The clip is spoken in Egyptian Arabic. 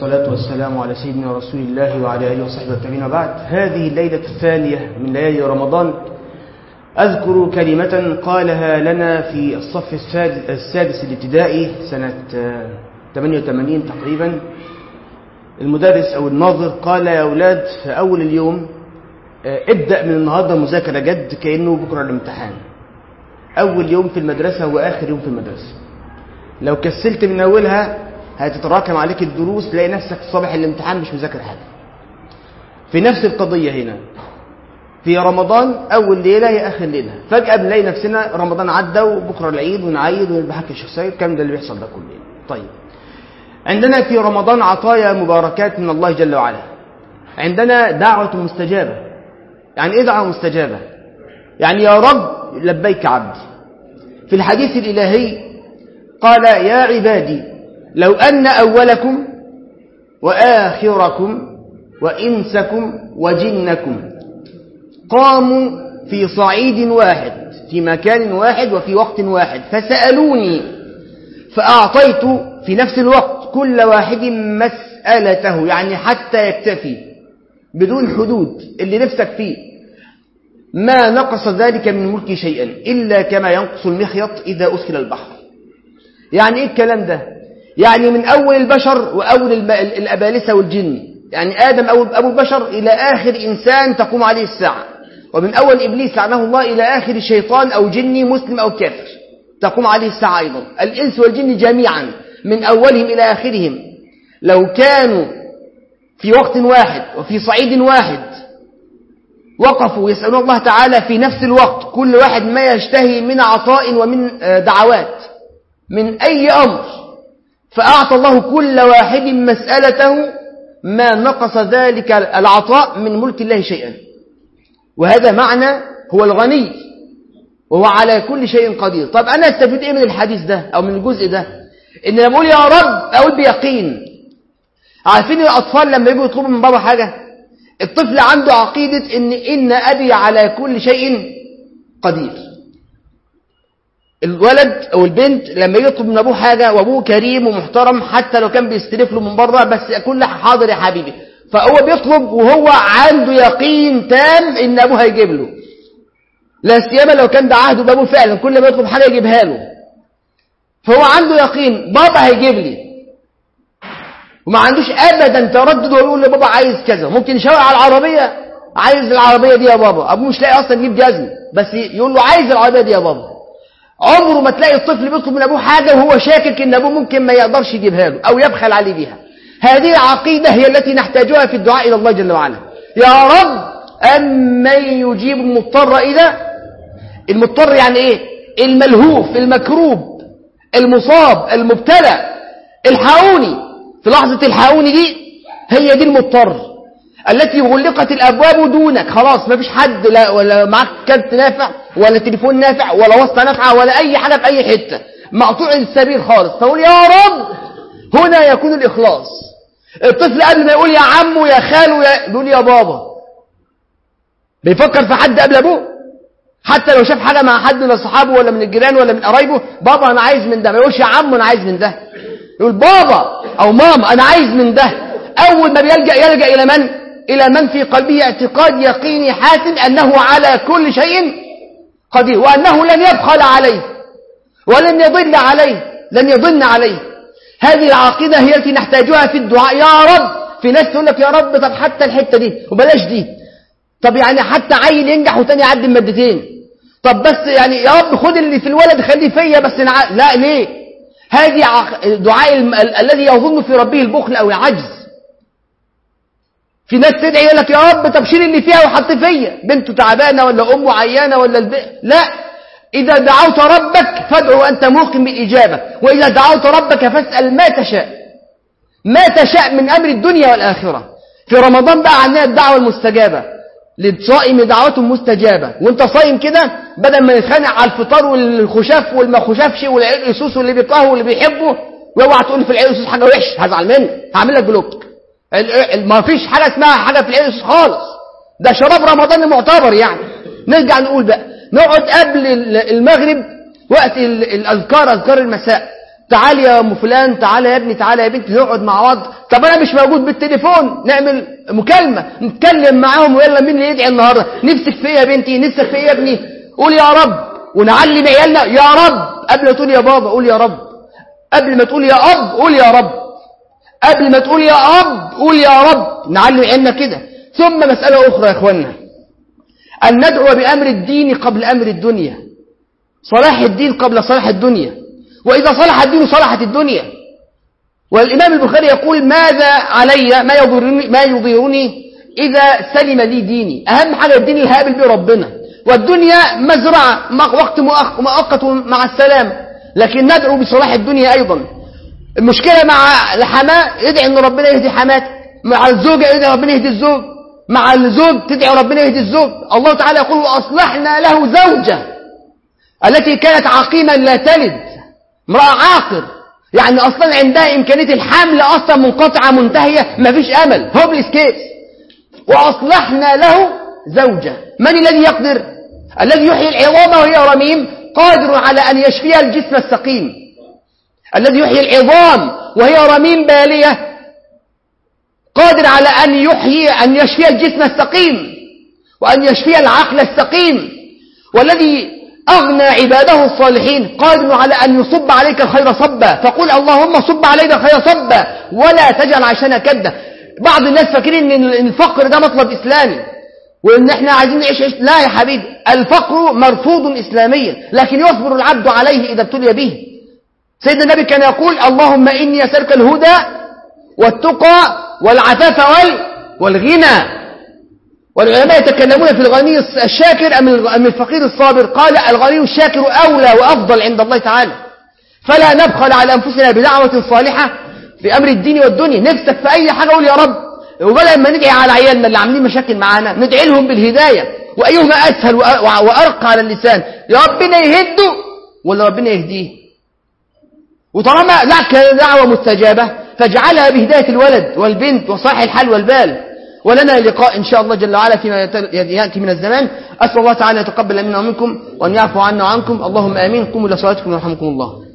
والصلاة والسلام على سيدنا رسول الله وعلى آله وصحبه والتابعين بعد هذه الليلة الثانية من ليالي رمضان أذكر كلمة قالها لنا في الصف السادس الابتدائي سنة 88 تقريبا المدرس أو الناظر قال يا أولاد في أول اليوم ابدأ من النهاردة مذاكرة جد كأنه بكرة الامتحان أول يوم في المدرسة وآخر يوم في المدرسة لو كسلت من أولها هتتراكم عليك الدروس تلاقي نفسك صباح الامتحان مش مذاكر حاجة في نفس القضية هنا في رمضان أول ليلة هي آخر ليلة فجأة بنلاقي نفسنا رمضان عدى وبكرة العيد ونعيد ونبحك الشخصية الكلام ده اللي بيحصل ده كل يوم طيب عندنا في رمضان عطايا مباركات من الله جل وعلا عندنا دعوة مستجابة يعني ايه دعوة مستجابة يعني يا رب لبيك عبدي في الحديث الإلهي قال يا عبادي لو أن أولكم وآخركم وإنسكم وجنكم قاموا في صعيد واحد في مكان واحد وفي وقت واحد فسألوني فأعطيت في نفس الوقت كل واحد مسألته يعني حتى يكتفي بدون حدود اللي نفسك فيه ما نقص ذلك من ملكي شيئا إلا كما ينقص المخيط إذا أدخل البحر يعني إيه الكلام ده يعني من أول البشر وأول الأبالسة والجن يعني آدم أو أبو البشر إلى آخر إنسان تقوم عليه الساعة ومن أول إبليس لعنه الله إلى آخر شيطان أو جني مسلم أو كافر تقوم عليه الساعة أيضا الإنس والجن جميعا من أولهم إلى آخرهم لو كانوا في وقت واحد وفي صعيد واحد وقفوا يسألون الله تعالى في نفس الوقت كل واحد ما يشتهي من عطاء ومن دعوات من أي أمر فأعطى الله كل واحد مسألته ما نقص ذلك العطاء من ملك الله شيئا وهذا معنى هو الغني وهو على كل شيء قدير طب أنا استفيد إيه من الحديث ده أو من الجزء ده إن لما أقول يا رب أقول بيقين عارفين الأطفال لما يجوا يطلبوا من بابا حاجة الطفل عنده عقيدة إن إن أبي على كل شيء قدير الولد أو البنت لما يطلب من أبوه حاجة وأبوه كريم ومحترم حتى لو كان بيستلف له من بره بس كل حاضر يا حبيبي فهو بيطلب وهو عنده يقين تام إن أبوه هيجيب له لا سيما لو كان ده عهده بابوه فعلا كل ما يطلب حاجة يجيبها له فهو عنده يقين بابا هيجيب لي وما عندوش ابدا تردد ويقول لبابا عايز كذا ممكن يشاور على العربيه عايز العربيه دي يا بابا ابوه مش لاقي اصلا يجيب جزم بس يقول له عايز العربيه دي يا بابا عمره ما تلاقي الطفل بيطلب من ابوه حاجه وهو شاكك ان ابوه ممكن ما يقدرش يجيبها له او يبخل عليه بيها هذه العقيده هي التي نحتاجها في الدعاء الى الله جل وعلا يا رب امن يجيب المضطر اذا المضطر يعني ايه الملهوف المكروب المصاب المبتلى الحقوني في لحظة الحقوني دي هي دي المضطر التي غلقت الأبواب دونك خلاص ما فيش حد لا ولا معاك كارت نافع ولا تليفون نافع ولا واسطة نافعة ولا أي حاجة في أي حتة مقطوع السبيل خالص فقول يا رب هنا يكون الإخلاص الطفل قبل ما يقول يا عمو يا خالو يا يقول يا بابا بيفكر في حد قبل أبوه حتى لو شاف حاجة مع حد من أصحابه ولا من الجيران ولا من قرايبه بابا أنا عايز من ده ما يقولش يا عمو أنا عايز من ده يقول بابا أو ماما أنا عايز من ده أول ما بيلجأ يلجأ إلى من؟ إلى من في قلبه اعتقاد يقيني حاسم أنه على كل شيء قدير وأنه لن يبخل عليه ولن يضل عليه لن يضن عليه هذه العقيدة هي التي نحتاجها في الدعاء يا رب في ناس تقول لك يا رب طب حتى الحتة دي وبلاش دي طب يعني حتى عيل ينجح وتاني يعدي المادتين طب بس يعني يا رب خد اللي في الولد خليه فيا بس نع... لا ليه هذه دعاء الم... الذي يظن في ربه البخل أو العجز في ناس تدعي يقول لك يا رب طب شيل اللي فيها وحط فيا بنته تعبانة ولا أمه عيانة ولا الب... لا إذا دعوت ربك فادعو أنت موقن بالإجابة وإذا دعوت ربك فاسأل ما تشاء ما تشاء من أمر الدنيا والآخرة في رمضان بقى عندنا الدعوة المستجابة للصائم دعوته مستجابة وانت صايم كده بدل ما نتخانق على الفطار والخشاف والما خشافش والعيال الاسوس واللي بيكرهه واللي بيحبه واوعى تقول لي في العيال الاسوس حاجه وحش هزعل منك هعمل لك بلوك ما فيش حاجه اسمها حاجه في العيال الاسوس خالص ده شراب رمضان المعتبر يعني نرجع نقول بقى نقعد قبل المغرب وقت الاذكار اذكار المساء تعال يا ام فلان تعال يا ابني تعال يا بنتي نقعد مع بعض طب انا مش موجود بالتليفون نعمل مكالمه نتكلم معاهم ويلا مين اللي يدعي النهارده نفسك في ايه يا بنتي نفسك في ايه يا ابني قول يا رب ونعلم عيالنا يا رب قبل ما تقول يا بابا قول يا رب قبل ما تقول يا اب قول يا رب قبل ما تقول يا اب قول يا رب نعلم عيالنا كده ثم مساله اخرى يا اخوانا ان ندعو بامر الدين قبل امر الدنيا صلاح الدين قبل صلاح الدنيا وإذا صلح الدين صلحت الدنيا والإمام البخاري يقول ماذا علي ما يضرني, ما يضيرني إذا سلم لي ديني أهم حاجة الدين اللي هقابل به ربنا والدنيا مزرعة وقت مؤقت مع السلام لكن ندعو بصلاح الدنيا أيضا المشكلة مع الحماة يدعي أن ربنا يهدي حماتك مع الزوجة يدعي ربنا يهدي الزوج مع الزوج تدعي ربنا يهدي الزوج الله تعالى يقول وأصلحنا له زوجة التي كانت عقيما لا تلد امرأة عاقر يعني أصلا عندها إمكانية الحمل أصلا منقطعة منتهية ما فيش أمل هوبليس كيس وأصلحنا له زوجة من الذي يقدر الذي يحيي العظام وهي رميم قادر على أن يشفيها الجسم السقيم الذي يحيي العظام وهي رميم بالية قادر على أن يحيي أن يشفي الجسم السقيم وأن يشفي العقل السقيم والذي أغنى عباده الصالحين قادر على أن يصب عليك الخير صبا فقل اللهم صب علينا الخير صبا ولا تجعل عشان كدا بعض الناس فاكرين ان الفقر ده مطلب إسلامي وان احنا عايزين نعيش عيش لا يا حبيبي الفقر مرفوض إسلاميا لكن يصبر العبد عليه إذا ابتلي به سيدنا النبي كان يقول اللهم إني أسألك الهدى والتقى والعفاف وال والغنى والعلماء يتكلمون في الغني الشاكر أم الفقير الصابر قال الغني الشاكر أولى وأفضل عند الله تعالى فلا نبخل على أنفسنا بدعوة صالحة في أمر الدين والدنيا نفسك في أي حاجة قول يا رب وبدل ما ندعي على عيالنا اللي عاملين مشاكل معانا ندعي لهم بالهداية وأيهما أسهل وأرقى على اللسان يا ربنا يهده ولا ربنا يهديه وطالما لك دعوة مستجابة فاجعلها بهداية الولد والبنت وصاح الحال والبال ولنا لقاء إن شاء الله جل وعلا فيما يأتي من الزمان أسأل الله تعالى يتقبل منا ومنكم وأن يعفو عنا وعنكم اللهم آمين قوموا إلى صلاتكم ورحمكم الله